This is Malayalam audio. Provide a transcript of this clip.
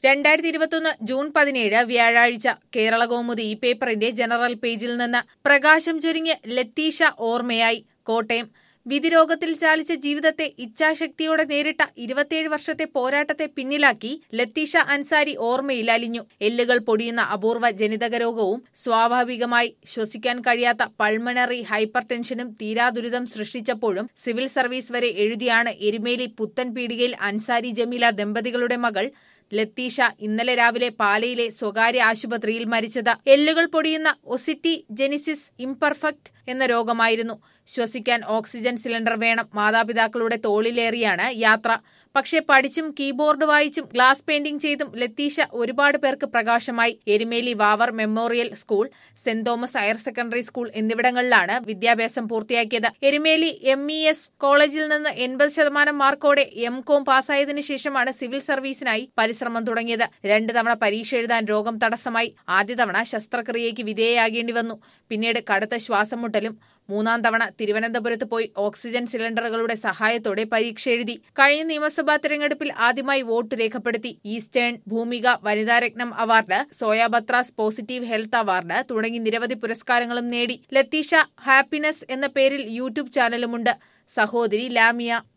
രണ്ടായിരത്തി ഇരുപത്തൊന്ന് ജൂൺ പതിനേഴ് വ്യാഴാഴ്ച കേരള കൗമുദി ഈ പേപ്പറിന്റെ ജനറൽ പേജിൽ നിന്ന് പ്രകാശം ചുരുങ്ങിയ ലത്തീഷ ഓർമ്മയായി കോട്ടയം വിധിരോഗത്തിൽ ചാലിച്ച ജീവിതത്തെ ഇച്ഛാശക്തിയോടെ നേരിട്ട ഇരുപത്തിയേഴ് വർഷത്തെ പോരാട്ടത്തെ പിന്നിലാക്കി ലത്തീഷ അൻസാരി ഓർമ്മയിൽ അലിഞ്ഞു എല്ലുകൾ പൊടിയുന്ന അപൂർവ ജനിതക രോഗവും സ്വാഭാവികമായി ശ്വസിക്കാൻ കഴിയാത്ത പൾമണറി ഹൈപ്പർ ടെൻഷനും തീരാദുരിതം സൃഷ്ടിച്ചപ്പോഴും സിവിൽ സർവീസ് വരെ എഴുതിയാണ് എരുമേലി പുത്തൻ പീടികയിൽ അൻസാരി ജമീല ദമ്പതികളുടെ മകൾ ലത്തീഷ ഇന്നലെ രാവിലെ പാലയിലെ സ്വകാര്യ ആശുപത്രിയിൽ മരിച്ചത് എല്ലുകൾ പൊടിയുന്ന ഒസിറ്റി ജെനിസിസ് ഇംപെർഫെക്റ്റ് എന്ന രോഗമായിരുന്നു ശ്വസിക്കാൻ ഓക്സിജൻ സിലിണ്ടർ വേണം മാതാപിതാക്കളുടെ തോളിലേറിയാണ് യാത്ര പക്ഷേ പഠിച്ചും കീബോർഡ് വായിച്ചും ഗ്ലാസ് പെയിന്റിംഗ് ചെയ്തും ലത്തീഷ ഒരുപാട് പേർക്ക് പ്രകാശമായി എരുമേലി വാവർ മെമ്മോറിയൽ സ്കൂൾ സെന്റ് തോമസ് ഹയർ സെക്കൻഡറി സ്കൂൾ എന്നിവിടങ്ങളിലാണ് വിദ്യാഭ്യാസം പൂർത്തിയാക്കിയത് എരുമേലി എം ഇ എസ് കോളേജിൽ നിന്ന് എൺപത് ശതമാനം മാർക്കോടെ എം കോം പാസ്സായതിനു ശേഷമാണ് സിവിൽ സർവീസിനായി പരിശ്രമം തുടങ്ങിയത് രണ്ട് തവണ പരീക്ഷ എഴുതാൻ രോഗം തടസ്സമായി ആദ്യ തവണ ശസ്ത്രക്രിയയ്ക്ക് വിധേയയാകേണ്ടി വന്നു പിന്നീട് കടുത്ത ശ്വാസം മുട്ടലും മൂന്നാം തവണ തിരുവനന്തപുരത്ത് പോയി ഓക്സിജൻ സിലിണ്ടറുകളുടെ സഹായത്തോടെ പരീക്ഷ എഴുതി കഴിഞ്ഞ നിയമസഭാ തെരഞ്ഞെടുപ്പിൽ ആദ്യമായി വോട്ട് രേഖപ്പെടുത്തി ഈസ്റ്റേൺ ഭൂമിക വനിതാരത്നം അവാർഡ് സോയാബത്രാസ് പോസിറ്റീവ് ഹെൽത്ത് അവാർഡ് തുടങ്ങി നിരവധി പുരസ്കാരങ്ങളും നേടി ലത്തീഷ ഹാപ്പിനെസ് എന്ന പേരിൽ യൂട്യൂബ് ചാനലുമുണ്ട് സഹോദരി ലാമിയ